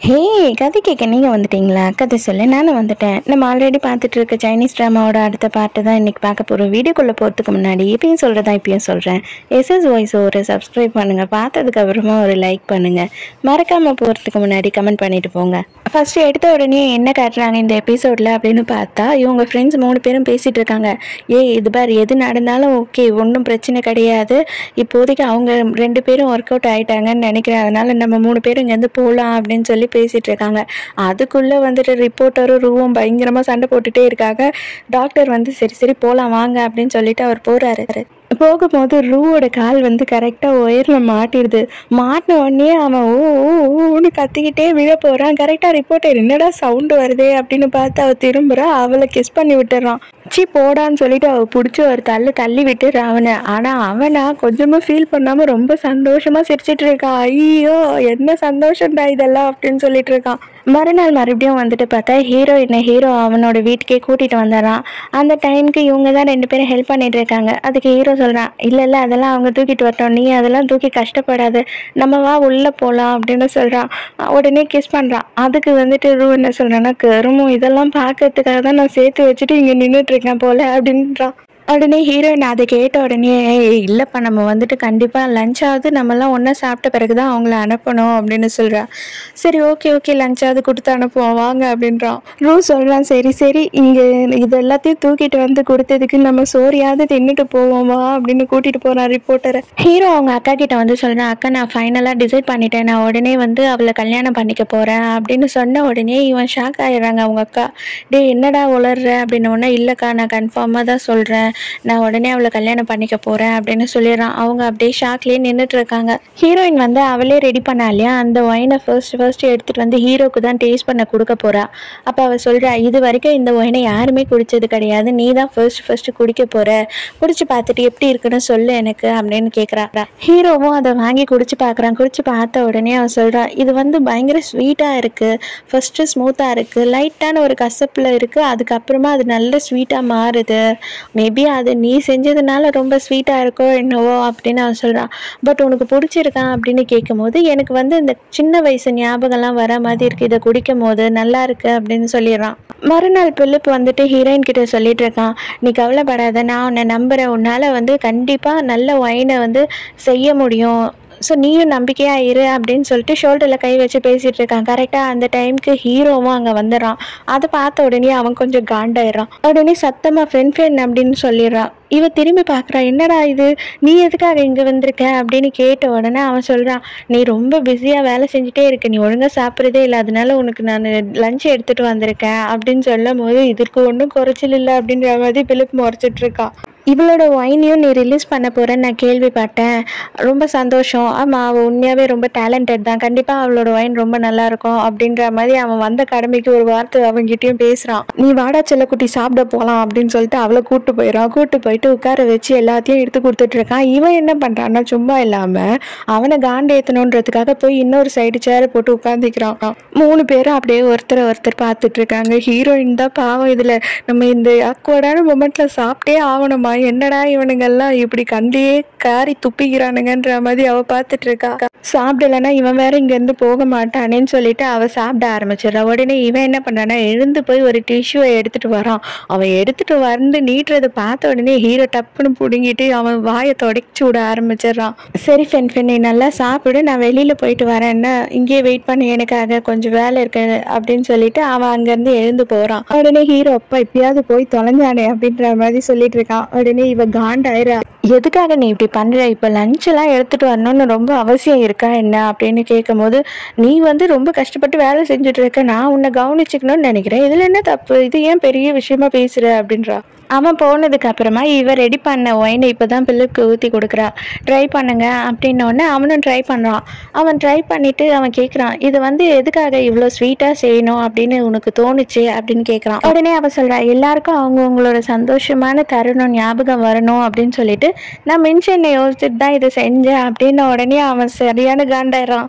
ஹே கதை கேட்க நீங்கள் வந்துட்டீங்களா கதை சொல்ல நானும் வந்துட்டேன் நம்ம ஆல்ரெடி பார்த்துட்டு இருக்க சைனீஸ் ட்ராமாவோட அடுத்த பாட்டு தான் இன்றைக்கி பார்க்க போகிறோம் வீடியோக்குள்ளே போகிறதுக்கு முன்னாடி இப்பயும் சொல்கிறதா இப்பயும் சொல்கிறேன் எஸ்எஸ் வாய்ஸ் ஒரு சப்ஸ்கிரைப் பண்ணுங்கள் பார்த்ததுக்கு அப்புறமா ஒரு லைக் பண்ணுங்கள் மறக்காமல் போகிறதுக்கு முன்னாடி கமெண்ட் பண்ணிட்டு போங்க ஃபஸ்ட்டு எடுத்த உடனே என்ன காட்டுறாங்க இந்த எபிசோடில் அப்படின்னு பார்த்தா இவங்க ஃப்ரெண்ட்ஸ் மூணு பேரும் பேசிகிட்டு இருக்காங்க ஏய் இது பார் எது நடந்தாலும் ஓகே ஒன்றும் பிரச்சனை கிடையாது இப்போதைக்கு அவங்க ரெண்டு பேரும் ஒர்க் அவுட் ஆகிட்டாங்கன்னு நினைக்கிறேன் அதனால நம்ம மூணு பேரும் இங்கேருந்து போகலாம் அப்படின்னு சொல்லி பேசிகிட்டு இருக்காங்க அதுக்குள்ளே வந்துட்டு ரிப்போர்ட்டரும் ரூவும் பயங்கரமாக சண்டை போட்டுட்டே இருக்காங்க டாக்டர் வந்து சரி சரி போகலாம் வாங்க அப்படின்னு சொல்லிட்டு அவர் போகிறாரு போகும்போது ரூவோட கால் வந்து கரெக்டாக ஒயரில் மாட்டிடுது மாட்டின உடனே அவன் ஓ ஓ ஓன்னு கத்திக்கிட்டே விழ போகிறான் கரெக்டாக ரிப்போர்ட்டர் என்னடா சவுண்டு வருதே அப்படின்னு பார்த்து அவள் திரும்புகிறா அவளை கிஸ் பண்ணி விட்டுறான் சி போடான்னு சொல்லிட்டு அவள் பிடிச்சி ஒரு தள்ளு தள்ளி விட்டுறான் அவனை ஆனால் அவனா கொஞ்சமும் ஃபீல் பண்ணாமல் ரொம்ப சந்தோஷமாக சிரிச்சிட்டு இருக்கான் ஐயோ என்ன சந்தோஷம்டா இதெல்லாம் அப்படின்னு சொல்லிட்டு இருக்கான் மறுநாள் மறுபடியும் வந்துட்டு பார்த்தா ஹீரோ என்ன ஹீரோ அவனோட வீட்டுக்கே கூட்டிகிட்டு வந்துடுறான் அந்த டைமுக்கு இவங்க தான் ரெண்டு பேரும் ஹெல்ப் பண்ணிட்டு இருக்காங்க அதுக்கு ஹீரோ சொல்கிறான் இல்லை இல்லை அதெல்லாம் அவங்க தூக்கிட்டு வரட்டும் நீ அதெல்லாம் தூக்கி கஷ்டப்படாத நம்ம வா உள்ளே போகலாம் அப்படின்னு சொல்கிறான் உடனே கிஸ் பண்ணுறான் அதுக்கு வந்துட்டு ரூ என்ன சொல்கிறான்னா கருமும் இதெல்லாம் பார்க்கறதுக்காக தான் நான் சேர்த்து வச்சுட்டு இங்கே நின்றுட்டு இருக்கேன் போல அப்படின்றான் உடனே ஹீரோயின் அதை கேட்ட உடனே "ஏய், இல்லைப்பா நம்ம வந்துட்டு கண்டிப்பாக லஞ்சாவது நம்மலாம் ஒன்றா சாப்பிட்ட பிறகு தான் அவங்கள அனுப்பணும் அப்படின்னு சொல்கிறா சரி ஓகே ஓகே லஞ்சாவது கொடுத்து அனுப்புவோம் வாங்க அப்படின்றான் ரூ சொல்கிறான் சரி சரி இங்கே இது எல்லாத்தையும் தூக்கிட்டு வந்து கொடுத்ததுக்கு நம்ம சோறியாவது தின்னுட்டு போவோமா அப்படின்னு கூட்டிகிட்டு போகிறான் ரிப்போர்ட்டரை ஹீரோ அவங்க அக்கா கிட்ட வந்து சொல்கிறான் அக்கா நான் ஃபைனலாக டிசைட் பண்ணிட்டேன் நான் உடனே வந்து அவளை கல்யாணம் பண்ணிக்க போகிறேன் அப்படின்னு சொன்ன உடனே இவன் ஷாக் ஆயிடுறாங்க அவங்க அக்கா டேய் என்னடா உளர்ற அப்படின்னு உடனே இல்லைக்கா நான் கன்ஃபார்மாக தான் சொல்கிறேன் நான் உடனே அவளை கல்யாணம் பண்ணிக்க போகிறேன் அப்படின்னு சொல்லிடுறான் அவங்க அப்படியே ஷாக்லேயே நின்றுட்டு இருக்காங்க ஹீரோயின் வந்து அவளே ரெடி பண்ணா இல்லையா அந்த ஒயினை ஃபர்ஸ்ட் ஃபர்ஸ்ட் எடுத்துகிட்டு வந்து ஹீரோக்கு தான் டேஸ்ட் பண்ண கொடுக்க போகிறா அப்போ அவள் சொல்கிறா இது வரைக்கும் இந்த ஒயினை யாருமே குடிச்சது கிடையாது நீ தான் ஃபர்ஸ்ட் ஃபர்ஸ்ட் குடிக்க போகிற குடிச்சு பார்த்துட்டு எப்படி இருக்குன்னு சொல்லு எனக்கு அப்படின்னு கேட்குறா ஹீரோவும் அதை வாங்கி குடிச்சு பார்க்குறான் குடிச்சு பார்த்த உடனே அவன் சொல்கிறான் இது வந்து பயங்கர ஸ்வீட்டாக இருக்குது ஃபஸ்ட்டு ஸ்மூத்தாக இருக்குது லைட்டான ஒரு கசப்பில் இருக்குது அதுக்கப்புறமா அது நல்ல ஸ்வீட்டாக மாறுது மேபி அது நீ செஞ்சதுனால ரொம்ப ஸ்வீட்டாக இருக்கோ என்னவோ அப்படின்னு அவன் சொல்கிறான் பட் உனக்கு பிடிச்சிருக்கான் அப்படின்னு கேட்கும்போது எனக்கு வந்து இந்த சின்ன வயசு ஞாபகம்லாம் வர மாதிரி இருக்குது இதை குடிக்கும் போது நல்லா இருக்கு அப்படின்னு சொல்லிடுறான் மறுநாள் பிலிப் வந்துட்டு ஹீரோயின் கிட்ட சொல்லிட்டு இருக்கான் நீ கவலைப்படாத நான் உன்னை நம்புகிறேன் உன்னால் வந்து கண்டிப்பாக நல்ல ஒயினை வந்து செய்ய முடியும் ஸோ நீயும் நம்பிக்கையா இரு அப்படின்னு சொல்லிட்டு ஷோல்டரில் கை வச்சு பேசிட்டு இருக்கான் கரெக்டாக அந்த டைம்க்கு ஹீரோவும் அங்கே வந்துடுறான் அதை பார்த்த உடனே அவன் கொஞ்சம் காண்டாயிடுறான் உடனே சத்தமாக ஃப்ரெண்ட் ஃப்ரெண்ட் அப்படின்னு சொல்லிடுறான் இவ திரும்பி பார்க்குறா என்னடா இது நீ எதுக்காக இங்கே வந்திருக்க அப்படின்னு கேட்ட உடனே அவன் சொல்கிறான் நீ ரொம்ப பிஸியாக வேலை செஞ்சுட்டே இருக்க நீ ஒழுங்காக சாப்பிட்றதே இல்லை அதனால உனக்கு நான் லஞ்ச் எடுத்துகிட்டு வந்திருக்கேன் அப்படின்னு சொல்லும் போது இதற்கு ஒன்றும் குறைச்சல் இல்லை அப்படின்ற மாதிரி பிலிப் முறைச்சிட்டு இருக்கான் இவளோட ஒயினையும் நீ ரிலீஸ் பண்ண போகிறேன்னு நான் கேள்விப்பட்டேன் ரொம்ப சந்தோஷம் ஆமாம் அவள் உண்மையாகவே ரொம்ப டேலண்டட் தான் கண்டிப்பாக அவளோட ஒயின் ரொம்ப நல்லா இருக்கும் அப்படின்ற மாதிரி அவன் வந்த கடமைக்கு ஒரு வார்த்தை அவங்ககிட்டயும் பேசுகிறான் நீ வாடா செல்லக்குட்டி சாப்பிட போகலாம் அப்படின்னு சொல்லிட்டு அவளை கூட்டு போயிடறான் கூட்டு போயிட்டு உட்கார வச்சு எல்லாத்தையும் எடுத்து கொடுத்துட்டு இருக்கான் இவன் என்ன பண்ணுறான்னா சும்மா இல்லாமல் அவனை காண்டு ஏற்றணுன்றதுக்காக போய் இன்னொரு சைடு சேரை போட்டு உட்காந்துக்கிறான் மூணு பேரும் அப்படியே ஒருத்தரை ஒருத்தர் பார்த்துட்டு இருக்காங்க ஹீரோயின் தான் பாவம் இதில் நம்ம இந்த அக்வர்டான மொமெண்ட்ல சாப்பிட்டே ஆகணுமா என்னடா இவனுங்கெல்லாம் இப்படி கண்டையே காரி துப்பிக்கிறானுங்கன்ற மாதிரி அவ பார்த்துட்டு இருக்கா சாப்பிடலன்னா இவன் வேற இங்கேருந்து போக மாட்டானேன்னு சொல்லிட்டு அவ சாப்பிட ஆரம்பிச்சிடுறா உடனே இவன் என்ன பண்றான்னா எழுந்து போய் ஒரு டிஷ்யூவை எடுத்துட்டு வரான் அவன் எடுத்துட்டு வந்து நீட்டுறதை பார்த்த உடனே ஹீரோ டப்புன்னு பிடுங்கிட்டு அவன் வாயை தொடச்சி விட ஆரம்பிச்சிடுறான் சரி ஃபென் ஃபென் நீ நல்லா சாப்பிடு நான் வெளியில போயிட்டு வரேன்னா இங்கேயே வெயிட் பண்ணி எனக்காக கொஞ்சம் வேலை இருக்கு அப்படின்னு சொல்லிட்டு அவன் அங்கேருந்து எழுந்து போறான் உடனே ஹீரோ அப்பா இப்பயாவது போய் தொலைஞ்சானே அப்படின்ற மாதிரி சொல்லிட்டு இருக்கான் உடனே இவ காண்டாயிரா எதுக்காக நீ இப்படி பண்ற இப்போ லஞ்ச் எல்லாம் எடுத்துட்டு வரணும்னு ரொம்ப அவசியம் இருக்கா என்ன அப்படின்னு கேட்கும்போது நீ வந்து ரொம்ப கஷ்டப்பட்டு வேலை செஞ்சுட்டு இருக்க நான் உன்னை கவனிச்சுக்கணும்னு நினைக்கிறேன் இதுல என்ன தப்பு இது ஏன் பெரிய விஷயமா பேசுற அப்படின்றா அவன் போனதுக்கு அப்புறமா இவ ரெடி பண்ண ஒயினை இப்போதான் பிள்ளைக்கு ஊற்றி கொடுக்குறா ட்ரை பண்ணுங்க அப்படின்னோடனே அவனும் ட்ரை பண்ணுறான் அவன் ட்ரை பண்ணிட்டு அவன் கேட்குறான் இது வந்து எதுக்காக இவ்வளோ ஸ்வீட்டாக செய்யணும் அப்படின்னு உனக்கு தோணுச்சு அப்படின்னு கேட்குறான் உடனே அவன் சொல்றா எல்லாருக்கும் அவங்கவுங்களோட சந்தோஷமான தருணம் ஞாபகம் வரணும் அப்படின்னு சொல்லிட்டு நான் மென்ஷனை யோசிச்சுட்டு தான் இதை செஞ்சேன் அப்படின்ன உடனே அவன் சரியான காண்டாயிரான்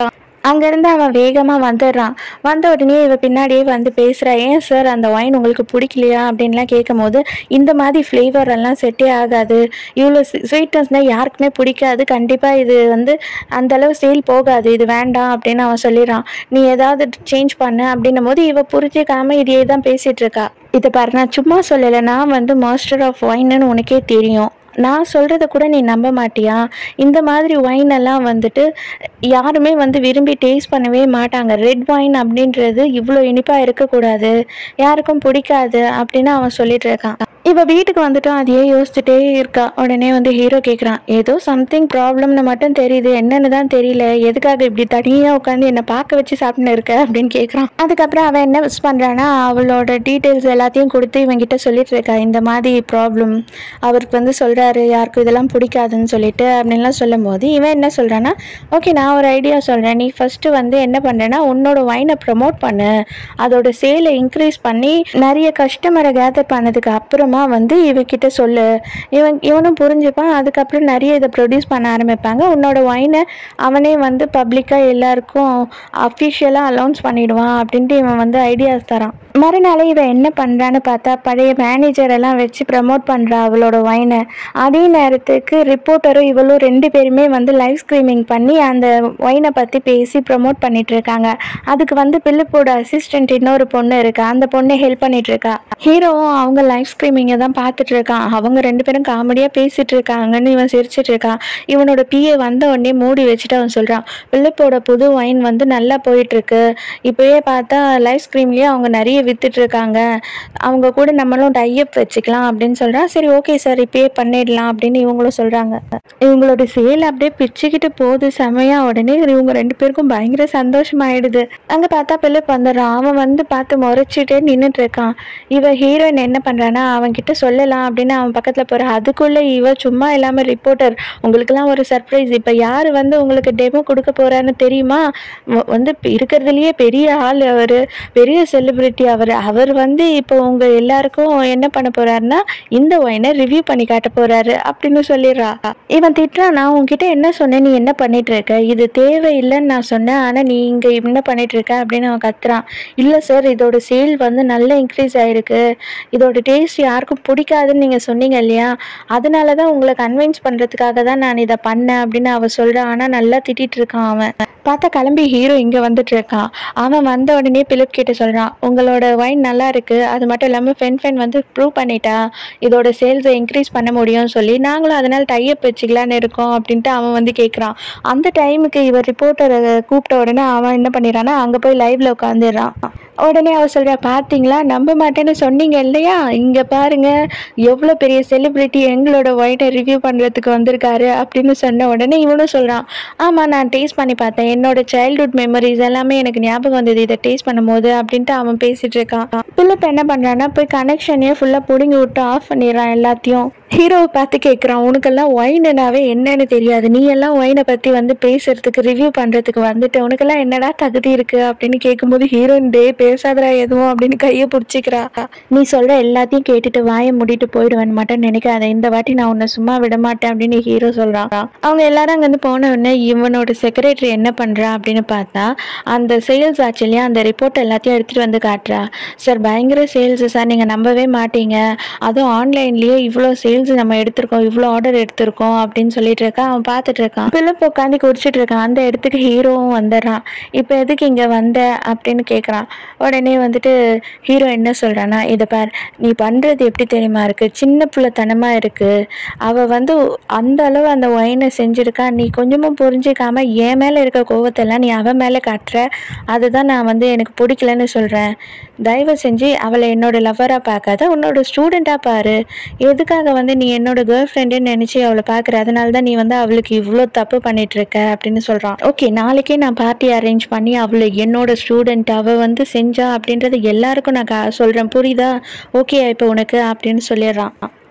அங்கேருந்து அவன் வேகமாக வந்துடுறான் வந்த உடனே இவ பின்னாடியே வந்து பேசுகிறா ஏன் சார் அந்த ஒயின் உங்களுக்கு பிடிக்கலையா அப்படின்லாம் கேட்கும்போது இந்த மாதிரி ஃப்ளேவர் எல்லாம் செட்டே ஆகாது இவ்வளோ ஸ்வீட்னஸ்னால் யாருக்குமே பிடிக்காது கண்டிப்பாக இது வந்து அந்த அளவு சேல் போகாது இது வேண்டாம் அப்படின்னு அவன் சொல்லிடுறான் நீ ஏதாவது சேஞ்ச் பண்ணு அப்படின்னும் போது இவ புரிஞ்சுக்காம இதையே தான் பேசிட்டு இருக்கா இதை பாரு நான் சும்மா சொல்லலை நான் வந்து மாஸ்டர் ஆஃப் ஒயின்னு உனக்கே தெரியும் நான் சொல்கிறத கூட நீ நம்ப மாட்டியா இந்த மாதிரி ஒயின் எல்லாம் வந்துட்டு யாருமே வந்து விரும்பி டேஸ்ட் பண்ணவே மாட்டாங்க ரெட் ஒயின் அப்படின்றது இவ்வளோ இனிப்பாக இருக்கக்கூடாது யாருக்கும் பிடிக்காது அப்படின்னு அவன் சொல்லிட்டு இருக்கான் இவ வீட்டுக்கு வந்துட்டும் அதையே யோசிச்சுட்டே இருக்கா உடனே வந்து ஹீரோ கேட்குறான் ஏதோ சம்திங் ப்ராப்ளம்னு மட்டும் தெரியுது என்னன்னு தான் தெரியல எதுக்காக இப்படி தனியாக உட்காந்து என்னை பார்க்க வச்சு சாப்பிட்டு இருக்க அப்படின்னு கேட்குறான் அதுக்கப்புறம் அவன் என்ன மிஸ் பண்ணுறான்னா அவளோட டீட்டெயில்ஸ் எல்லாத்தையும் கொடுத்து இவங்கிட்ட சொல்லிட்டு இருக்கா இந்த மாதிரி ப்ராப்ளம் அவருக்கு வந்து சொல்கிறாரு யாருக்கும் இதெல்லாம் பிடிக்காதுன்னு சொல்லிட்டு அப்படின்லாம் சொல்லும்போது இவன் என்ன சொல்கிறான்னா ஓகே நான் ஒரு ஐடியா சொல்கிறேன் நீ ஃபஸ்ட்டு வந்து என்ன பண்ணுறேன்னா உன்னோட ஒயினை ப்ரமோட் பண்ணு அதோட சேலை இன்க்ரீஸ் பண்ணி நிறைய கஸ்டமரை கேதர் பண்ணதுக்கு அப்புறமா வந்து இவகிட்ட சொல்லு இவன் இவனும் புரிஞ்சுப்பான் அதுக்கப்புறம் நிறைய இதை ப்ரொடியூஸ் பண்ண ஆரம்பிப்பாங்க உன்னோட ஒயினை அவனே வந்து பப்ளிக்காக எல்லாருக்கும் அஃபிஷியலாக அலௌன்ஸ் பண்ணிடுவான் அப்படின்ட்டு இவன் வந்து ஐடியாஸ் தரான் மறுநாளே இவன் என்ன பண்ணுறான்னு பார்த்தா பழைய மேனேஜர் எல்லாம் வச்சு ப்ரமோட் பண்ணுறா அவளோட ஒயினை அதே நேரத்துக்கு ரிப்போர்ட்டரும் இவளும் ரெண்டு பேருமே வந்து லைவ் ஸ்க்ரீமிங் பண்ணி அந்த ஒயினை பற்றி பேசி ப்ரமோட் பண்ணிட்டு இருக்காங்க அதுக்கு வந்து பிலிப்போட அசிஸ்டன்ட் இன்னொரு பொண்ணு இருக்கா அந்த பொண்ணு ஹெல்ப் பண்ணிட்டு இருக்கா ஹீரோவும் அவங்க லைவ் ஸ்க்ரீமிங்கை தான் பார்த்துட்டு இருக்கான் அவங்க ரெண்டு பேரும் காமெடியாக பேசிட்டு இருக்காங்கன்னு இவன் சிரிச்சிட்டு இருக்கான் இவனோட பிஏ வந்த உடனே மூடி வச்சுட்டு அவன் சொல்கிறான் பிலிப்போட புது ஒயின் வந்து நல்லா போயிட்டு இருக்கு இப்போயே பார்த்தா லைவ் ஸ்க்ரீம்லேயே அவங்க நிறைய வித்துட்டு இருக்காங்க அவங்க கூட நம்மளும் டைப் வச்சுக்கலாம் அப்படின்னு சொல்கிறான் சரி ஓகே சார் இப்பயே பண்ணிடலாம் அப்படின்னு இவங்களும் சொல்கிறாங்க இவங்களோட சேல் அப்படியே பிச்சுக்கிட்டு போகுது செமையா உடனே இவங்க ரெண்டு பேருக்கும் பயங்கர சந்தோஷமாயிடுது அங்கே பார்த்தா பிலிப் வந்துடுறான் அவன் வந்து பார்த்து முறைச்சிட்டே நின்றுட்டு இருக்கான் இவ ஹீரோயின் என்ன பண்ணுறான்னா அவன்கிட்ட சொல்லலாம் அப்படின்னு அவன் பக்கத்தில் போகிறான் அதுக்குள்ளே இவ சும்மா இல்லாமல் ரிப்போர்ட்டர் உங்களுக்கெல்லாம் ஒரு சர்ப்ரைஸ் இப்போ யார் வந்து உங்களுக்கு டெமோ கொடுக்க போகிறான்னு தெரியுமா வ- வந்து இப்ப இருக்கிறதுலயே பெரிய ஆள் அவர் பெரிய செலிபிரிட்டி அவர் அவர் வந்து இப்போ உங்க எல்லாருக்கும் என்ன பண்ண போறாருன்னா இந்த ஒயினை ரிவ்யூ பண்ணி காட்ட போறாரு அப்படின்னு சொல்லிடுறா இவன் திட்டுறான் நான் உன்கிட்ட என்ன சொன்னேன் நீ என்ன பண்ணிட்டு இருக்க இது தேவையில்லைன்னு நான் சொன்னேன் ஆனா நீ இங்க என்ன பண்ணிட்டு இருக்க அப்படின்னு அவன் கத்துறான் இல்ல சார் இதோட சேல் வந்து நல்ல இன்க்ரீஸ் ஆயிருக்கு இதோட டேஸ்ட் யாருக்கும் பிடிக்காதுன்னு நீங்க சொன்னீங்க இல்லையா அதனால தான் உங்களை கன்வின்ஸ் பண்றதுக்காக தான் நான் இதை பண்ணேன் அப்படின்னு அவ சொல்றான் ஆனா நல்லா திட்டிட்டு இருக்கான் அவன் பார்த்தா கிளம்பி ஹீரோ இங்க வந்துட்டு இருக்கான் அவன் வந்த உடனே பிலிப் கிட்ட சொல்றான் உங்களோட ஒயின் நல்லா இருக்கு அது மட்டும் இல்லாம ஃபென் ஃபென் வந்து ப்ரூவ் பண்ணிட்டா இதோட சேல்ஸை இன்க்ரீஸ் பண்ண முடியும்னு சொல்லி நாங்களும் அதனால டைப் வச்சுக்கலான்னு இருக்கோம் அப்படின்ட்டு அவன் வந்து கேட்குறான் அந்த டைமுக்கு இவர் ரிப்போர்ட்டரை கூப்பிட்ட உடனே அவன் என்ன பண்ணிடுறான்னா அங்கே போய் லைவ்ல உட்காந்துடுறான் உடனே அவ சொல்றா பார்த்தீங்களா நம்ப மாட்டேன்னு சொன்னீங்க இல்லையா இங்க பாருங்க எவ்வளோ பெரிய செலிபிரிட்டி எங்களோட ஒயிட்டை ரிவ்யூ பண்றதுக்கு வந்திருக்காரு அப்படின்னு சொன்ன உடனே இவனும் சொல்றான் ஆமா நான் டேஸ்ட் பண்ணி பார்த்தேன் என்னோட சைல்ட்ஹுட் மெமரிஸ் எல்லாமே எனக்கு ஞாபகம் வந்தது இதை டேஸ்ட் பண்ணும்போது அப்படின்ட்டு அவன் பேசிட்டு இருக்கான் பிள்ளை என்ன பண்றான்னா போய் கனெக்ஷனையே ஃபுல்லா பிடுங்கி விட்டு ஆஃப் பண்ணிடுறான் எல்லாத்தையும் ஹீரோவை பார்த்து கேட்குறான் உனக்கெல்லாம் ஒயினுனாவே என்னன்னு தெரியாது நீ எல்லாம் ஒயினை பற்றி வந்து பேசுறதுக்கு ரிவ்யூ பண்ணுறதுக்கு வந்துட்டு உனக்கெல்லாம் என்னடா தகுதி இருக்கு அப்படின்னு கேட்கும்போது ஹீரோயின் டே பேசாதடா எதுவும் அப்படின்னு கையை பிடிச்சிக்கிறா நீ சொல்கிற எல்லாத்தையும் கேட்டுட்டு வாயை மூடிட்டு போயிடுவேன் மட்டும் நினைக்காத இந்த வாட்டி நான் உன்னை சும்மா விட மாட்டேன் அப்படின்னு ஹீரோ சொல்கிறான் அவங்க எல்லாரும் அங்கேருந்து போன உடனே இவனோட செக்ரட்டரி என்ன பண்ணுறா அப்படின்னு பார்த்தா அந்த சேல்ஸ் ஆச்சு இல்லையா அந்த ரிப்போர்ட் எல்லாத்தையும் எடுத்துகிட்டு வந்து காட்டுறா சார் பயங்கர சேல்ஸ் சார் நீங்கள் நம்பவே மாட்டீங்க அதுவும் ஆன்லைன்லேயே இவ்வளோ சேல்ஸ் நம்ம எடுத்திருக்கோம் இவ்வளோ ஆர்டர் எடுத்திருக்கோம் அப்படின்னு சொல்லிட்டு இருக்கான் அவன் பார்த்துட்டு இருக்கான் பிலிப் உட்காந்து குடிச்சிட்டு இருக்கான் அந்த இடத்துக்கு ஹீரோவும் வந்துடுறான் இப்போ எதுக்கு இங்கே வந்த அப்படின்னு கேட்குறான் உடனே வந்துட்டு ஹீரோ என்ன சொல்கிறான்னா இதை பார் நீ பண்ணுறது எப்படி தெரியுமா இருக்கு சின்ன பிள்ளைத்தனமாக இருக்கு அவள் வந்து அந்த அளவு அந்த ஒயினை செஞ்சுருக்கா நீ கொஞ்சமும் புரிஞ்சிக்காம என் மேலே இருக்க கோவத்தெல்லாம் நீ அவன் மேலே காட்டுற அதுதான் நான் வந்து எனக்கு பிடிக்கலன்னு சொல்கிறேன் தயவு செஞ்சு அவளை என்னோட லவ்வராக பார்க்காத உன்னோட ஸ்டூடெண்ட்டாக பாரு எதுக்காக வந்து நீ என்னோட கேர்ள் ஃப்ரெண்டுன்னு நினச்சி அவளை பார்க்குற அதனால தான் நீ வந்து அவளுக்கு இவ்வளோ தப்பு பண்ணிட்டு இருக்க அப்படின்னு சொல்கிறான் ஓகே நாளைக்கே நான் பார்ட்டி அரேஞ்ச் பண்ணி அவளை என்னோட ஸ்டூடெண்ட் அவள் வந்து செஞ்சா அப்படின்றது எல்லாருக்கும் நான் கா சொல்கிறேன் புரியுதா ஓகே இப்போ உனக்கு அப்படின்னு சொல்லிடுறான்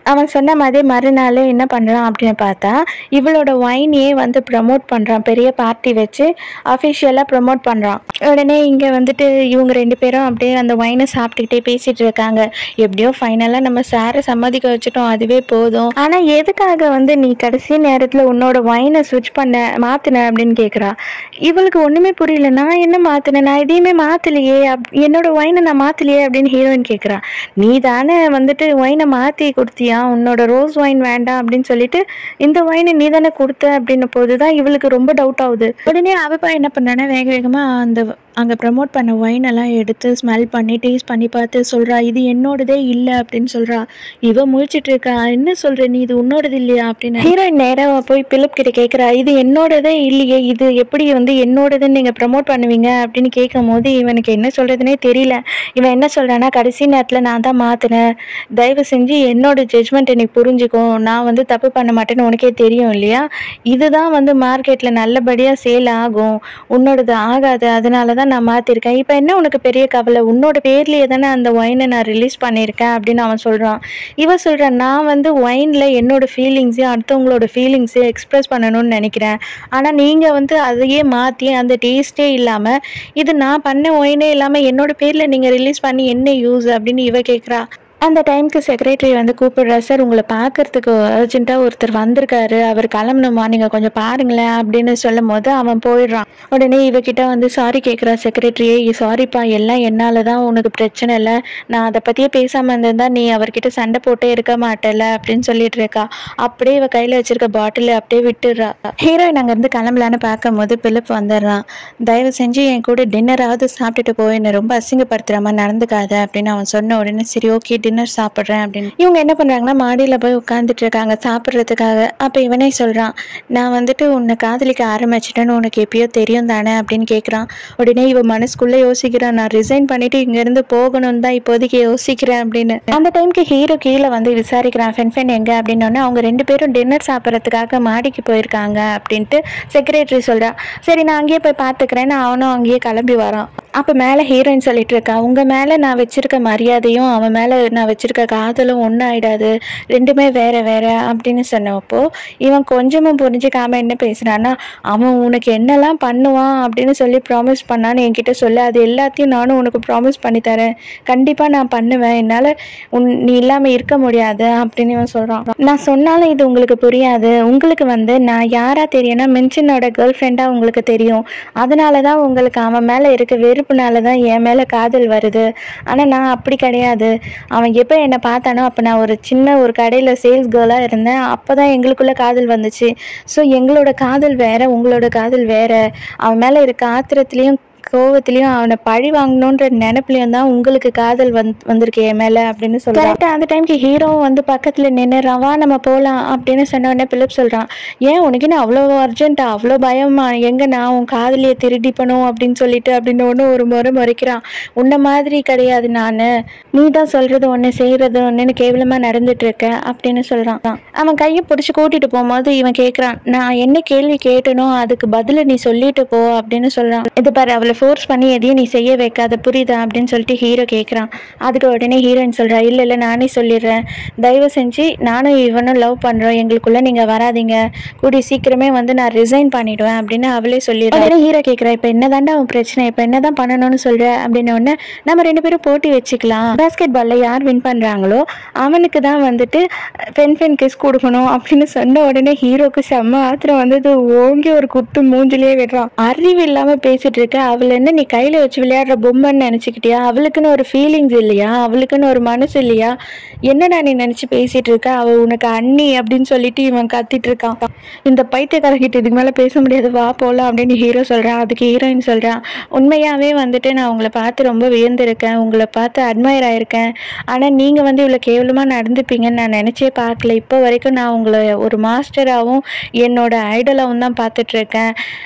அவன் சொன்ன மாதிரி மறுநாள் என்ன பண்ணுறான் அப்படின்னு பார்த்தா இவளோட ஒயினையே வந்து ப்ரமோட் பண்ணுறான் பெரிய பார்ட்டி வச்சு அஃபிஷியலாக ப்ரமோட் பண்ணுறான் உடனே இங்கே வந்துட்டு இவங்க ரெண்டு பேரும் அப்படியே அந்த ஒயினை சாப்பிட்டுக்கிட்டே பேசிகிட்டு இருக்காங்க எப்படியோ ஃபைனலாக நம்ம சாரை சம்மதிக்க வச்சுட்டோம் அதுவே போதும் ஆனால் எதுக்காக வந்து நீ கடைசி நேரத்தில் உன்னோட ஒயினை ஸ்விட்ச் பண்ண மாற்றின அப்படின்னு கேட்குறா இவளுக்கு ஒன்றுமே புரியல நான் என்ன மாற்றினேன் நான் எதையுமே மாற்றலையே அப் என்னோட ஒயினை நான் மாற்றலையே அப்படின்னு ஹீரோயின் கேட்குறா நீ தானே வந்துட்டு ஒயினை மாற்றி கொடுத்தியா உன்னோட ரோஸ் ஒயின் வேண்டாம் அப்படின்னு சொல்லிட்டு இந்த ஒயினை நீ தானே கொடுத்த அப்படின்ன போது தான் இவளுக்கு ரொம்ப டவுட் ஆகுது உடனே அவப்பா என்ன பண்ணுறான்னா வேக வேகமாக அந்த அங்கே ப்ரமோட் பண்ண ஒயின் எல்லாம் எடுத்து ஸ்மெல் பண்ணி டேஸ்ட் பண்ணி பார்த்து சொல்கிறா இது என்னோடதே இல்லை அப்படின்னு சொல்கிறா இவ முழிச்சிட்டு இருக்கா என்ன சொல்கிற நீ இது உன்னோடது இல்லையா அப்படின்னு ஹீரோயின் நேராக போய் பிலிப் கிட்ட கேட்குறா இது என்னோடதே இல்லையே இது எப்படி வந்து என்னோடதுன்னு நீங்கள் ப்ரமோட் பண்ணுவீங்க அப்படின்னு கேட்கும் போது இவனுக்கு என்ன சொல்கிறதுனே தெரியல இவன் என்ன சொல்கிறான்னா கடைசி நேரத்தில் நான் தான் மாற்றினேன் தயவு செஞ்சு என்னோட ஜட்ஜ்மெண்ட் எனக்கு புரிஞ்சுக்கும் நான் வந்து தப்பு பண்ண மாட்டேன்னு உனக்கே தெரியும் இல்லையா இதுதான் வந்து மார்க்கெட்டில் நல்லபடியாக சேல் ஆகும் உன்னோடது ஆகாது அதனால தான் நான் மாற்றிருக்கேன் இப்போ என்ன உனக்கு பெரிய கவலை உன்னோட பேர்லேயே தானே அந்த ஒயினை நான் ரிலீஸ் பண்ணியிருக்கேன் அப்படின்னு அவன் சொல்கிறான் இவன் சொல்கிறான் நான் வந்து ஒயினில் என்னோட ஃபீலிங்ஸையும் அடுத்தவங்களோட ஃபீலிங்ஸையும் எக்ஸ்ப்ரெஸ் பண்ணணும்னு நினைக்கிறேன் ஆனால் நீங்கள் வந்து அதையே மாற்றி அந்த டேஸ்ட்டே இல்லாமல் இது நான் பண்ண ஒயினே இல்லாமல் என்னோட பேரில் நீங்கள் ரிலீஸ் பண்ணி என்ன யூஸ் அப்படின்னு இவ கேட்குறா அந்த டைம்க்கு செக்ரட்டரி வந்து கூப்பிடுறா சார் உங்களை பார்க்கறதுக்கு அர்ஜென்ட்டாக ஒருத்தர் வந்திருக்காரு அவர் கிளம்பணுமா நீங்கள் கொஞ்சம் பாருங்களேன் அப்படின்னு சொல்லும் போது அவன் போயிடுறான் உடனே இவகிட்ட வந்து சாரி கேட்குறா செக்ரட்டரியே சாரிப்பா எல்லாம் என்னால் தான் உனக்கு பிரச்சனை இல்லை நான் அதை பற்றியே பேசாமல் இருந்திருந்தா நீ அவர்கிட்ட சண்டை போட்டே இருக்க மாட்டேல அப்படின்னு சொல்லிட்டு இருக்கா அப்படியே இவ கையில் வச்சிருக்க பாட்டில் அப்படியே விட்டுடுறா ஹீரோயின் அங்கேருந்து கிளம்பலான்னு பார்க்கும்போது பிலிப் வந்துடுறான் தயவு செஞ்சு என் கூட டின்னராவது சாப்பிட்டுட்டு போய் என்னை ரொம்ப அசிங்கப்படுத்துகிற மாதிரி நடந்துக்காத அப்படின்னு அவன் சொன்ன உடனே சரி ஓகே டின்னர் சாப்பிட்றேன் அப்படின்னு இவங்க என்ன பண்ணுறாங்கன்னா மாடியில் போய் உட்காந்துட்டு இருக்காங்க சாப்பிட்றதுக்காக அப்போ இவனே சொல்கிறான் நான் வந்துட்டு உன்னை காதலிக்க ஆரம்பிச்சிட்டேன்னு உனக்கு எப்பயோ தெரியும் தானே அப்படின்னு கேட்குறான் உடனே இவன் மனசுக்குள்ளே யோசிக்கிறான் நான் ரிசைன் பண்ணிட்டு இங்கேருந்து போகணும்னு தான் இப்போதைக்கு யோசிக்கிறேன் அப்படின்னு அந்த டைம்க்கு ஹீரோ கீழே வந்து விசாரிக்கிறான் ஃபென் ஃபென் எங்கே அப்படின்னோடனே அவங்க ரெண்டு பேரும் டின்னர் சாப்பிட்றதுக்காக மாடிக்கு போயிருக்காங்க அப்படின்ட்டு செக்ரட்டரி சொல்கிறா சரி நான் அங்கேயே போய் பார்த்துக்கிறேன்னு அவனும் அங்கேயே கிளம்பி வரான் அப்போ மேலே ஹீரோயின் சொல்லிட்டு இருக்கா உங்கள் மேலே நான் வச்சிருக்க மரியாதையும் அவன் மேலே நான் வச்சிருக்க காதலும் ஒன்றும் ஆயிடாது ரெண்டுமே வேற வேற அப்படின்னு சொன்னப்போ இவன் கொஞ்சமும் புரிஞ்சுக்காம என்ன பேசுறான்னா அவன் உனக்கு என்னெல்லாம் பண்ணுவான் அப்படின்னு சொல்லி ப்ராமிஸ் பண்ணான்னு என்கிட்ட சொல்லு அது எல்லாத்தையும் நானும் உனக்கு ப்ராமிஸ் பண்ணி தரேன் கண்டிப்பாக நான் பண்ணுவேன் என்னால் உன் நீ இல்லாமல் இருக்க முடியாது அப்படின்னு இவன் சொல்கிறான் நான் சொன்னாலும் இது உங்களுக்கு புரியாது உங்களுக்கு வந்து நான் யாரா தெரியும்னா மென்ஷனோட கேர்ள் ஃப்ரெண்டாக உங்களுக்கு தெரியும் அதனால தான் உங்களுக்கு அவன் மேலே இருக்க வெறுப்புனால தான் என் மேலே காதல் வருது ஆனால் நான் அப்படி கிடையாது அவன் எப்போ என்னை பார்த்தானோ அப்போ நான் ஒரு சின்ன ஒரு கடையில் சேல்ஸ் கேர்ளாக இருந்தேன் அப்போ தான் எங்களுக்குள்ள காதல் வந்துச்சு ஸோ எங்களோட காதல் வேற உங்களோட காதல் வேற அவன் மேலே இருக்க ஆத்திரத்துலேயும் கோவத்திலையும் அவனை பழி வாங்கணுன்ற நினைப்புலையும் தான் உங்களுக்கு காதல் வந் வந்திருக்கு என் மேலே அப்படின்னு சொல்கிறான் கரெக்டாக அந்த டைம்க்கு ஹீரோவும் வந்து பக்கத்தில் நின்னுறான் வா நம்ம போகலாம் அப்படின்னு சொன்ன உடனே பிலிப் சொல்கிறான் ஏன் உனக்கு என்ன அவ்வளோ அர்ஜென்ட்டா அவ்வளோ பயமா எங்கே நான் உன் காதலியை திருடிப்பணும் அப்படின்னு சொல்லிட்டு அப்படின்னு ஒன்று ஒரு முறை முறைக்கிறான் உன்ன மாதிரி கிடையாது நான் நீ தான் சொல்கிறது ஒன்று செய்கிறது ஒன்றுன்னு கேவலமாக நடந்துட்டு இருக்க அப்படின்னு சொல்கிறான் அவன் கையை பிடிச்சி கூட்டிகிட்டு போகும்போது இவன் கேட்குறான் நான் என்ன கேள்வி கேட்டனோ அதுக்கு பதிலை நீ சொல்லிட்டு போ அப்படின்னு சொல்கிறான் இது பாரு அவளை ஃபோர்ஸ் பண்ணி எதையும் நீ செய்ய வைக்காத புரியுதா அப்படின்னு சொல்லிட்டு ஹீரோ கேட்குறான் அதுக்கு உடனே ஹீரோயின் சொல்கிறா இல்லை இல்லை நானே சொல்லிடுறேன் தயவு செஞ்சு நானும் இவனும் லவ் பண்ணுறோம் எங்களுக்குள்ளே நீங்கள் வராதீங்க கூடிய சீக்கிரமே வந்து நான் ரிசைன் பண்ணிடுவேன் அப்படின்னு அவளே சொல்லிடுறேன் உடனே ஹீரோ கேட்குறா இப்போ என்னதாண்டா அவன் பிரச்சனை இப்போ என்னதான் பண்ணணும்னு சொல்கிற அப்படின்னு உடனே நம்ம ரெண்டு பேரும் போட்டி வச்சுக்கலாம் பேஸ்கெட் பாலில் யார் வின் பண்ணுறாங்களோ அவனுக்கு தான் வந்துட்டு பென் பென் கிஸ் கொடுக்கணும் அப்படின்னு சொன்ன உடனே ஹீரோக்கு செம்ம ஆத்திரம் வந்தது ஓங்கி ஒரு குத்து மூஞ்சிலேயே விடுறான் அறிவு இல்லாமல் பேசிட்டு இருக்க அவளை என்ன நீ கையில் வச்சு விளையாடுற பொம்மைன்னு நினச்சிக்கிட்டியா அவளுக்குன்னு ஒரு ஃபீலிங்ஸ் இல்லையா அவளுக்குன்னு ஒரு மனசு இல்லையா என்னடா நீ நினச்சி பேசிட்டு இருக்க அவ உனக்கு அண்ணி அப்படின்னு சொல்லிட்டு இவன் கத்திட்டு இருக்கான் இந்த பைத்தியக்காரர்கிட்ட இதுக்கு மேலே பேச முடியாது வா போகலாம் அப்படின்னு ஹீரோ சொல்கிறான் அதுக்கு ஹீரோயின் சொல்கிறான் உண்மையாகவே வந்துட்டு நான் உங்களை பார்த்து ரொம்ப வியந்திருக்கேன் உங்களை பார்த்து அட்மையர் ஆயிருக்கேன் ஆனால் நீங்கள் வந்து இவ்வளோ கேவலமாக நடந்துப்பீங்கன்னு நான் நினச்சே பார்க்கல இப்போ வரைக்கும் நான் உங்களை ஒரு மாஸ்டராகவும் என்னோட ஐடலாகவும் தான் பார்த்துட்ருக்கேன்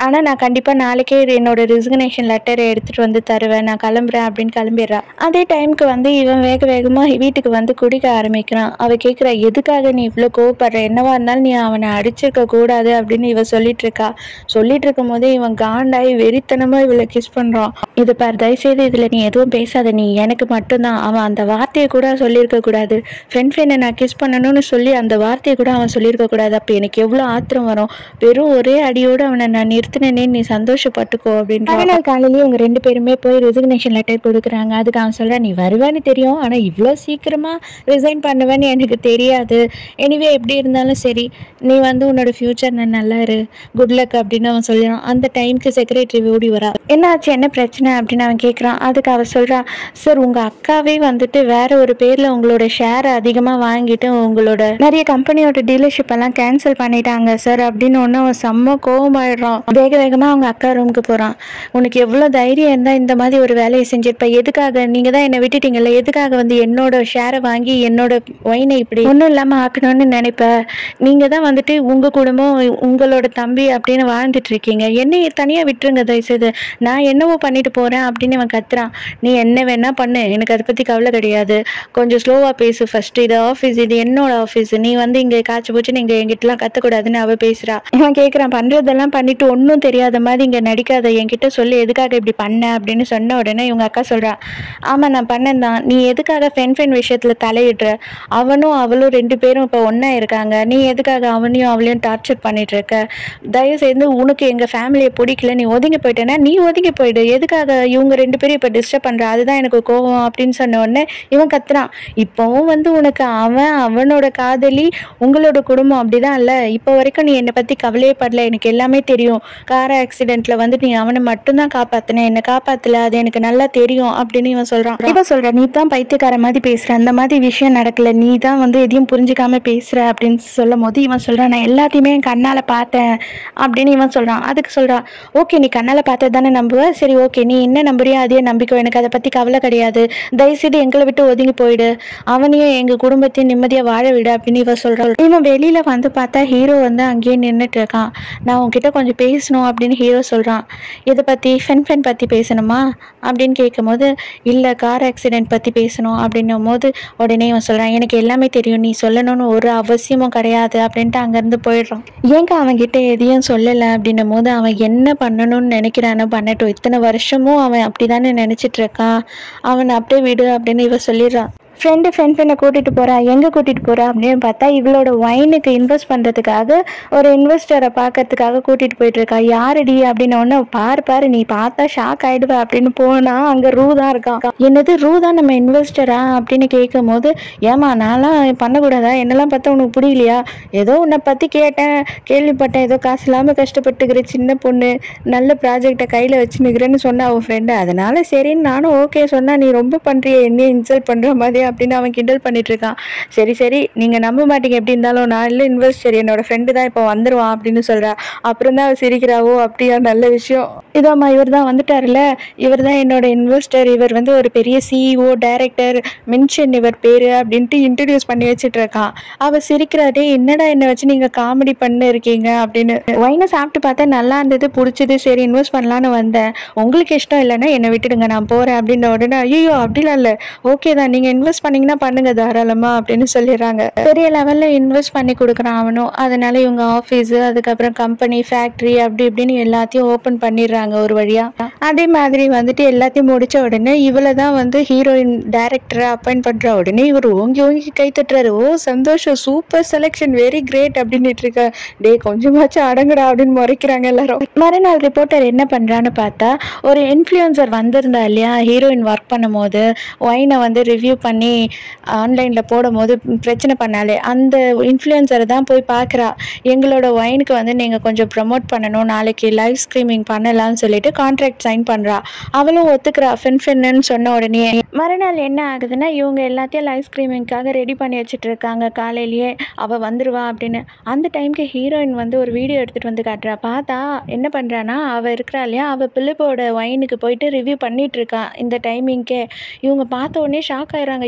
ஆனால் நான் கண்டிப்பாக நாளைக்கே என்னோட ரிசிக்னேஷன் லெட்டரை எடுத்துகிட்டு வந்து தருவேன் நான் கிளம்புறேன் அப்படின்னு கிளம்பிடுறா அதே டைமுக்கு வந்து இவன் வேக வேகமாக வீட்டுக்கு வந்து குடிக்க ஆரம்பிக்கிறான் அவ கேட்குறா எதுக்காக நீ இவ்வளோ கோவப்படுற என்னவா இருந்தாலும் நீ அவனை அடிச்சிருக்க கூடாது அப்படின்னு இவ சொல்லிட்டு இருக்கா சொல்லிட்டு இருக்கும் போதே இவன் காண்டாயி வெறித்தனமாக இவளை கிஸ் பண்ணுறான் இது பார் தயவுசெய்து இதில் நீ எதுவும் பேசாத நீ எனக்கு மட்டும்தான் அவன் அந்த வார்த்தையை கூட சொல்லியிருக்க கூடாது ஃப்ரெண்ட் ஃப்ரெண்டை நான் கிஸ் பண்ணணும்னு சொல்லி அந்த வார்த்தையை கூட அவன் சொல்லியிருக்க கூடாது அப்போ எனக்கு எவ்வளோ ஆத்திரம் வரும் வெறும் ஒரே அடியோடு அவனை நான் நிறுத்தினேனே நீ சந்தோஷப்பட்டுக்கோ அப்படின்ற மறுநாள் காலையிலேயே இவங்க ரெண்டு பேருமே போய் ரெசிக்னேஷன் லெட்டர் கொடுக்குறாங்க அதுக்கு அவன் சொல்கிறான் நீ வருவேன்னு தெரியும் ஆனால் இவ்வளோ சீக்கிரமாக ரிசைன் பண்ணுவேன்னு எனக்கு தெரியாது எனிவே எப்படி இருந்தாலும் சரி நீ வந்து உன்னோட ஃப்யூச்சர் நான் நல்லா இரு குட் லக் அப்படின்னு அவன் சொல்லிடுறான் அந்த டைமுக்கு செக்ரட்டரி ஓடி வரா என்னாச்சு என்ன பிரச்சனை அப்படின்னு அவன் கேட்குறான் அதுக்கு அவ சொல்கிறான் சார் உங்கள் அக்காவே வந்துட்டு வேற ஒரு பேரில் உங்களோட ஷேரை அதிகமாக வாங்கிட்டு உங்களோட நிறைய கம்பெனியோட டீலர்ஷிப் எல்லாம் கேன்சல் பண்ணிட்டாங்க சார் அப்படின்னு ஒன்று அவன் செம்ம கோவமாயிடுறான் வேக வேகமாக அவங்க அக்கா ரூமுக்கு போகிறான் உனக்கு எவ்வளோ தைரியம் இருந்தால் இந்த மாதிரி ஒரு வேலையை செஞ்சிருப்ப எதுக்காக நீங்கள் தான் என்னை விட்டுட்டீங்கல்ல எதுக்காக வந்து என்னோட ஷேரை வாங்கி என்னோட ஒயினை இப்படி ஒன்றும் இல்லாமல் ஆக்கணும்னு நினைப்ப நீங்கள் தான் வந்துட்டு உங்கள் குடும்பம் உங்களோட தம்பி அப்படின்னு வாழ்ந்துட்டு இருக்கீங்க என்னை தனியாக விட்டுருங்க தயவுசெய்து நான் என்னவோ பண்ணிட்டு போகிறேன் அப்படின்னு அவன் கத்துறான் நீ என்ன வேணா பண்ணு எனக்கு அதை பற்றி கவலை கிடையாது கொஞ்சம் ஸ்லோவாக பேசு ஃபர்ஸ்ட் இது ஆஃபீஸ் இது என்னோட ஆஃபீஸ் நீ வந்து இங்கே காய்ச்சி போச்சு நீங்கள் எங்கிட்டலாம் கத்தக்கூடாதுன்னு அவ பேசுறா இவன் கேட்குறான் பண்ணுறதெல்லாம் பண்ணிட்டு ஒன்றும் தெரியாத மாதிரி இங்கே நடிக்காத என்கிட்ட சொல்லி எதுக்காக இப்படி பண்ண அப்படின்னு சொன்ன உடனே இவங்க அக்கா சொல்றா ஆமாம் நான் பண்ணேன் தான் நீ எதுக்காக ஃப்ரெண்ட் ஃப்ரெண்ட் விஷயத்தில் தலையிடுற அவனும் அவளும் ரெண்டு பேரும் இப்போ ஒன்றா இருக்காங்க நீ எதுக்காக அவனையும் அவளையும் டார்ச்சர் பண்ணிட்டு இருக்க தயவு செய்து உனக்கு எங்கள் ஃபேமிலியை பிடிக்கல நீ ஒதுங்கி போயிட்டேன்னா நீ ஒதுங்கி போயிடு எதுக்காக இவங்க ரெண்டு பேரும் இப்போ டிஸ்டர்ப் பண்ணுற அதுதான் எனக்கு கோவம் அப்படின்னு சொன்ன உடனே இவன் கத்துறான் இப்போவும் வந்து உனக்கு அவன் அவனோட காதலி உங்களோட குடும்பம் அப்படிதான் இல்லை இப்போ வரைக்கும் நீ என்னை பற்றி கவலையே படல எனக்கு எல்லாமே தெரியும் கார் ஆக்சிடென்ட்ல வந்து நீ அவனை மட்டும்தான் காப்பாத்தின என்னை காப்பாத்தல அது எனக்கு நல்லா தெரியும் அப்படின்னு இவன் சொல்றான் இவன் சொல்ற நீ தான் பைத்தியக்கார மாதிரி பேசுற அந்த மாதிரி விஷயம் நடக்கல நீ தான் வந்து எதையும் புரிஞ்சுக்காம பேசுற அப்படின்னு சொல்லும் போது இவன் சொல்றான் நான் எல்லாத்தையுமே என் கண்ணால பார்த்தேன் அப்படின்னு இவன் சொல்றான் அதுக்கு சொல்றான் ஓகே நீ கண்ணால பார்த்தது தானே நம்புவ சரி ஓகே நீ என்ன நம்புறியோ அதே நம்பிக்கை எனக்கு அதை பத்தி கவலை கிடையாது தயவுசெய்து எங்களை விட்டு ஒதுங்கி போயிடு அவனையும் எங்க குடும்பத்தையும் நிம்மதியா வாழ விடு அப்படின்னு இவன் சொல்றான் இவன் வெளியில வந்து பார்த்தா ஹீரோ வந்து அங்கேயே நின்றுட்டு இருக்கான் நான் உன்கிட்ட கொஞ்சம் பேசணும் அப்படின்னு ஹீரோ சொல்றான் இதை பத்தி ஃபென் ஃபென் பத்தி பேசணுமா அப்படின்னு கேட்கும்போது இல்லை கார் ஆக்சிடென்ட் பற்றி பேசணும் அப்படின்னும் போது உடனே இவன் சொல்கிறான் எனக்கு எல்லாமே தெரியும் நீ சொல்லணும்னு ஒரு அவசியமும் கிடையாது அப்படின்ட்டு அங்கேருந்து போயிடுறான் ஏங்க அவன்கிட்ட எதையும் சொல்லலை அப்படின்னும் போது அவன் என்ன பண்ணணும்னு நினைக்கிறானோ பண்ணட்டும் இத்தனை வருஷமும் அவன் அப்படி தானே நினச்சிட்டு இருக்கான் அவனை அப்படியே விடு அப்படின்னு இவ சொல்லிடுறான் ஃப்ரெண்டு ஃப்ரெண்ட் ஃப்ரெண்டை கூட்டிகிட்டு போகிறா எங்கே கூட்டிகிட்டு போகிறா அப்படின்னு பார்த்தா இவளோட ஒயினுக்கு இன்வெஸ்ட் பண்ணுறதுக்காக ஒரு இன்வெஸ்டரை பார்க்கறதுக்காக கூட்டிகிட்டு போயிட்டுருக்கா யாருடி அப்படின்னு ஒன்று பாரு பாரு நீ பார்த்தா ஷாக் ஆகிடுவ அப்படின்னு போனால் அங்கே ரூ தான் இருக்கான் என்னது ரூ தான் நம்ம இன்வெஸ்டரா அப்படின்னு கேட்கும் போது ஏமா நான்லாம் பண்ணக்கூடாதா என்னெல்லாம் பார்த்தா உனக்கு புரியலையா ஏதோ உன்னை பற்றி கேட்டேன் கேள்விப்பட்டேன் ஏதோ காசு இல்லாமல் கஷ்டப்பட்டுக்கிற சின்ன பொண்ணு நல்ல ப்ராஜெக்டை கையில் வச்சுன்னுக்கிறேன்னு சொன்னா அவன் ஃப்ரெண்டு அதனால சரின்னு நானும் ஓகே சொன்னா நீ ரொம்ப பண்ணுறிய என்னையே இன்சல்ட் பண்ணுற மாதிரி அப்படின்னு அவன் கிண்டல் பண்ணிட்டு இருக்கான் சரி சரி நீங்கள் நம்ப மாட்டீங்க எப்படி இருந்தாலும் நான் இல்லை இன்வெஸ்டர் என்னோட ஃப்ரெண்டு தான் இப்போ வந்துருவான் அப்படின்னு சொல்கிறா அப்புறம் தான் அவ சிரிக்கிறாவோ அப்படியா நல்ல விஷயம் இதாம்மா இவர் தான் வந்துட்டார்ல இவர் தான் என்னோட இன்வெஸ்டர் இவர் வந்து ஒரு பெரிய சிஇஓ டைரக்டர் மென்ஷன் இவர் பேர் அப்படின்ட்டு இன்ட்ரடியூஸ் பண்ணி வச்சுட்டு இருக்கான் அவ சிரிக்கிறாடே என்னடா என்னை வச்சு நீங்கள் காமெடி பண்ண இருக்கீங்க அப்படின்னு ஒயினை சாப்பிட்டு பார்த்தா நல்லா இருந்தது பிடிச்சது சரி இன்வெஸ்ட் பண்ணலான்னு வந்தேன் உங்களுக்கு இஷ்டம் இல்லைன்னா என்னை விட்டுடுங்க நான் போகிறேன் அப்படின்ன உடனே ஐயோ அப்படிலாம் இல்லை ஓகே தான் நீங்கள் இன்வெஸ்ட் பண்ணீங்கன்னா பண்ணுங்க தாராளமா அப்படின்னு சொல்லிடுறாங்க பெரிய லெவலில் இன்வெஸ்ட் பண்ணி கொடுக்குறான் அவனும் அதனால இவங்க ஆஃபீஸு அதுக்கப்புறம் கம்பெனி ஃபேக்ட்ரி அப்படி இப்படின்னு எல்லாத்தையும் ஓப்பன் பண்ணிடுறாங்க ஒரு வழியா அதே மாதிரி வந்துட்டு எல்லாத்தையும் முடிச்ச உடனே இவளை தான் வந்து ஹீரோயின் டைரக்டரை அப்பாயிண்ட் பண்ற உடனே இவர் ஓங்கி ஓங்கி கை தட்டுறாரு ஓ சந்தோஷம் சூப்பர் செலெக்ஷன் வெரி கிரேட் அப்படின்னுட்டு இருக்க டே கொஞ்சமாச்சும் அடங்குடா அப்படின்னு முறைக்கிறாங்க எல்லாரும் மறுநாள் ரிப்போர்ட்டர் என்ன பண்றான்னு பார்த்தா ஒரு இன்ஃப்ளூயன்சர் வந்திருந்தா இல்லையா ஹீரோயின் ஒர்க் பண்ணும்போது ஒயினை வந்து ரிவ்யூ பண்ணி ஆன்லைனில் போடும்போது பிரச்சனை பண்ணாலே அந்த இன்ஃப்ளூயன்சரை தான் போய் பார்க்குறா எங்களோட ஒயினுக்கு வந்து நீங்கள் கொஞ்சம் ப்ரமோட் பண்ணணும் நாளைக்கு லைவ் ஸ்ட்ரீமிங் பண்ணலாம்னு சொல்லிட்டு கான்ட்ராக்ட் சைன் பண்ணுறா அவளும் ஒத்துக்கிறா ஃபின் ஃபின்னு சொன்ன உடனே மறுநாள் என்ன ஆகுதுன்னா இவங்க எல்லாத்தையும் லைவ் ஸ்ட்ரீமிங்காக ரெடி பண்ணி வச்சுட்டு இருக்காங்க காலையிலேயே அவள் வந்துருவா அப்படின்னு அந்த டைம்க்கு ஹீரோயின் வந்து ஒரு வீடியோ எடுத்துகிட்டு வந்து காட்டுறா பார்த்தா என்ன பண்ணுறான்னா அவள் இருக்கிறா இல்லையா அவள் பிலிப்போட ஒயினுக்கு போயிட்டு ரிவ்யூ பண்ணிட்டு இருக்கா இந்த டைமிங்க்கே இவங்க பார்த்த உடனே ஷாக் ஆயிடுறாங்க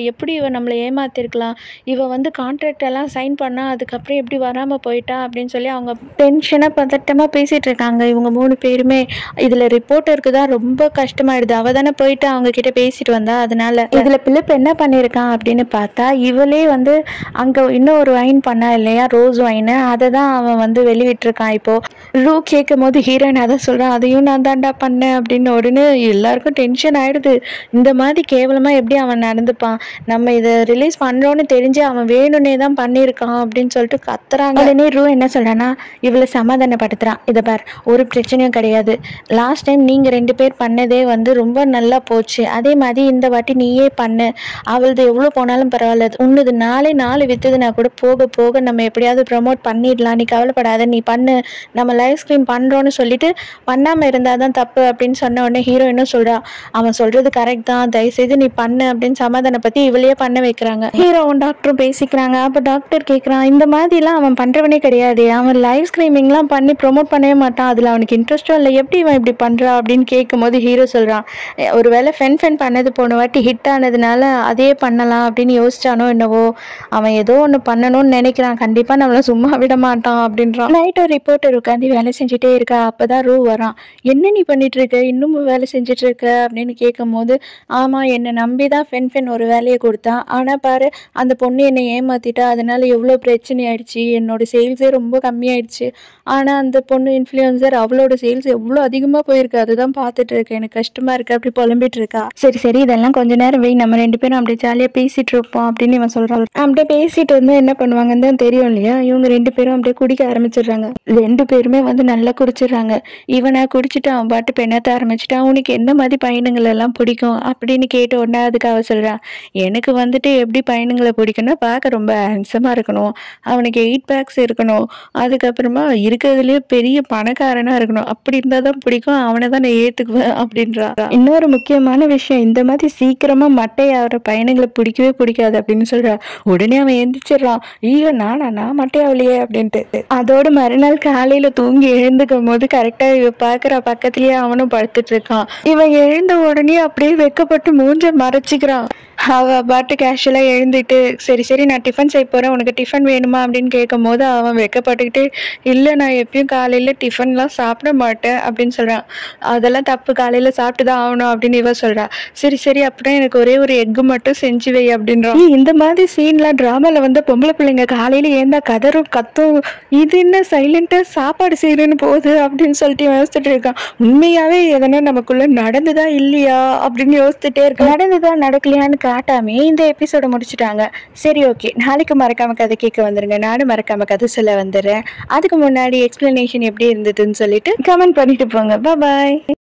எப்படி இவ நம்மளை ஏமாத்திருக்கலாம் இவ வந்து கான்ட்ராக்ட் எல்லாம் சைன் பண்ணா அதுக்கப்புறம் எப்படி வராமல் போயிட்டா அப்படின்னு சொல்லி அவங்க டென்ஷனாக பதட்டமாக பேசிகிட்டு இருக்காங்க இவங்க மூணு பேருமே இதில் ரிப்போர்ட்டருக்கு தான் ரொம்ப கஷ்டமாயிடுது அவள் தானே போயிட்டு அவங்க கிட்ட பேசிட்டு வந்தா அதனால இதில் பிலிப் என்ன பண்ணியிருக்கான் அப்படின்னு பார்த்தா இவளே வந்து அங்கே இன்னும் ஒரு வைன் பண்ணா இல்லையா ரோஸ் வைனு அதை தான் அவன் வந்து வெளியிட்டிருக்கான் இப்போ ரூ கேட்கும் போது ஹீரோயின் அதை சொல்கிறான் அதையும் நான் தான்டா பண்ணேன் அப்படின்னு உடனே எல்லாருக்கும் டென்ஷன் ஆயிடுது இந்த மாதிரி கேவலமாக எப்படி அவன் நடந்துப்பான் நம்ம இதை ரிலீஸ் பண்ணுறோன்னு தெரிஞ்சு அவன் வேணும்னே தான் பண்ணியிருக்கான் அப்படின்னு சொல்லிட்டு கத்துறாங்க உடனே ரூ என்ன சொல்கிறான்னா இவளை சமாதானப்படுத்துகிறான் இதை பார் ஒரு பிரச்சனையும் கிடையாது லாஸ்ட் டைம் நீங்கள் ரெண்டு பேர் பண்ணதே வந்து ரொம்ப நல்லா போச்சு அதே மாதிரி இந்த வாட்டி நீயே பண்ணு அவளது எவ்வளோ போனாலும் பரவாயில்ல உன்னது நாளே நாலு வித்துதுன்னா கூட போக போக நம்ம எப்படியாவது ப்ரமோட் பண்ணிடலாம் நீ கவலைப்படாத நீ பண்ணு நம்ம லைவ் ஸ்க்ரீன் பண்ணுறோன்னு சொல்லிட்டு பண்ணாமல் இருந்தால் தான் தப்பு அப்படின்னு சொன்ன உடனே ஹீரோயினும் சொல்கிறா அவன் சொல்கிறது கரெக்ட் தான் தயவுசெய்து நீ பண்ணு அப்படின்னு சமாதானம் பற்றி இவளையே பண்ண வைக்கிறாங்க ஹீரோவும் டாக்டரும் பேசிக்கிறாங்க அப்போ டாக்டர் கேட்குறான் இந்த மாதிரிலாம் அவன் பண்ணுறவனே கிடையாது அவன் லைவ் ஸ்க்ரீமிங்லாம் பண்ணி ப்ரொமோட் பண்ணவே மாட்டான் அதில் அவனுக்கு இன்ட்ரெஸ்ட்டும் இல்லை எப்படி இவன் இப்படி பண்ணுறா அப்படின்னு கேட்கும்போது ஹீரோ சொல்கிறான் ஒரு வேளை ஃபென் ஃபென் பண்ணது போன வாட்டி ஹிட் ஆனதுனால அதே பண்ணலாம் அப்படின்னு யோசிச்சானோ என்னவோ அவன் ஏதோ ஒன்று பண்ணணும்னு நினைக்கிறான் கண்டிப்பாக நம்மளை சும்மா விட மாட்டான் அப்படின்றான் நைட் ஒரு ரிப்போர்ட்டர் உட்காந்து வேலை செஞ்சுட்டே இருக்கா அப்பதான் ரூ வரான் என்ன நீ பண்ணிட்டு இருக்க இன்னும் வேலை செஞ்சுட்டு இருக்க அப்படின்னு கேட்கும்போது ஆமாம் என்னை நம்பி தான் ஃபென் ஃபென் ஒரு வேலையை கொடுத்தான் ஆனால் பாரு அந்த பொண்ணு என்னை ஏமாத்திட்டா அதனால எவ்வளோ பிரச்சனை ஆயிடுச்சு என்னோட சேல்ஸே ரொம்ப கம்மியாயிடுச்சு ஆனால் அந்த பொண்ணு இன்ஃப்ளூயன்சர் அவளோட சேல்ஸ் எவ்வளோ அதிகமாக போயிருக்கு அதுதான் பார்த்துட்டு இருக்கேன் எனக்கு கஷ்டமாக இருக்கு அப்படி புலம்பிட்டு இருக்கா சரி சரி இதெல்லாம் கொஞ்ச நேரம் வெய் நம்ம ரெண்டு பேரும் அப்படியே ஜாலியாக பேசிட்டு இருப்போம் அப்படின்னு இவன் சொல்கிறான் அப்படியே பேசிட்டு இருந்தால் என்ன பண்ணுவாங்கன்னு தான் தெரியும் இல்லையா இவங்க ரெண்டு பேரும் அப்படியே குடிக்க ஆரம்பிச்சிடுறாங்க ரெண்டு பேருமே வந்து நல்லா குடிச்சிடுறாங்க இவனை குடிச்சிட்டு அவன் பாட்டு பெண்ணாத்த ஆரம்பிச்சிட்டு அவனுக்கு என்ன மாதிரி பயணங்கள் எல்லாம் பிடிக்கும் அப்படின்னு கேட்ட உடனே அதுக்கு அவ சொல்கிறான் எனக்கு வந்துட்டு எப்படி பயணங்களை பிடிக்கும்னா பார்க்க ரொம்ப ஹேண்ட்ஸமாக இருக்கணும் அவனுக்கு எயிட் பேக்ஸ் இருக்கணும் அதுக்கப்புறமா இருக்கிறதுலேயே பெரிய பணக்காரனாக இருக்கணும் அப்படி இருந்தால் தான் பிடிக்கும் அவனை தான் நான் ஏற்றுக்குவேன் அப்படின்றா இன்னொரு முக்கியமான விஷயம் இந்த மாதிரி சீக்கிரமாக மட்டை ஆகிற பையனுங்களை பிடிக்கவே பிடிக்காது அப்படின்னு சொல்கிறா உடனே அவன் எந்திரிச்சிடுறான் ஐயோ நானா நான் மட்டையாவலையே அப்படின்ட்டு அதோட மறுநாள் காலையில் தூங்கி எழுந்துக்கும் போது கரெக்டாக இவ பார்க்குற பக்கத்துலேயே அவனும் படுத்துட்டு இருக்கான் இவன் எழுந்த உடனே அப்படியே வெக்கப்பட்டு மூஞ்ச மறைச்சிக்கிறான் அவ பாட்டு கேஷுவலாக எழுந்துட்டு சரி சரி நான் டிஃபன் செய்ய போகிறேன் உனக்கு டிஃபன் வேணுமா அப்படின்னு கேட்கும் போது அவன் வெக்கப்பட்டுக்கிட்டு இல்லை நான் எப்பயும் காலையில் டிஃபன்லாம் சாப்பிட மாட்டேன் அப்படின்னு சொல்கிறான் அதெல்லாம் தப்பு காலையில் சாப்பிட்டு தான் ஆகணும் அப்படின்னு இவ சொல்கிறா சரி சரி அப்புறம் எனக்கு ஒரே ஒரு எக்கு மட்டும் செஞ்சு வை அப்படின்றான் ஏய், இந்த மாதிரி சீன்லாம் ட்ராமாவில் வந்து பொம்பளை பிள்ளைங்க காலையில் ஏந்தா கதறும் கத்தும் இது என்ன சைலண்ட்டாக சாப்பாடு செய்யணும்னு போகுது அப்படின்னு சொல்லிட்டு இவன் யோசிச்சுட்டு இருக்கான் உண்மையாகவே எதனா நமக்குள்ள நடந்துதா இல்லையா அப்படின்னு யோசிச்சுட்டே இருக்கான் நடந்துதா நடக்கலையான்னு காட்டாமே இந்த எபிசோட முடிச்சுட்டாங்க சரி ஓகே நாளைக்கு மறக்காம கதை கேட்க வந்துருங்க நானும் மறக்காம கதை சொல்ல வந்துடுறேன் அதுக்கு முன்னாடி எக்ஸ்பிளனேஷன் எப்படி இருந்ததுன்னு சொல்லிட்டு கமெண்ட் பண்ணிட்டு போங்க பாய்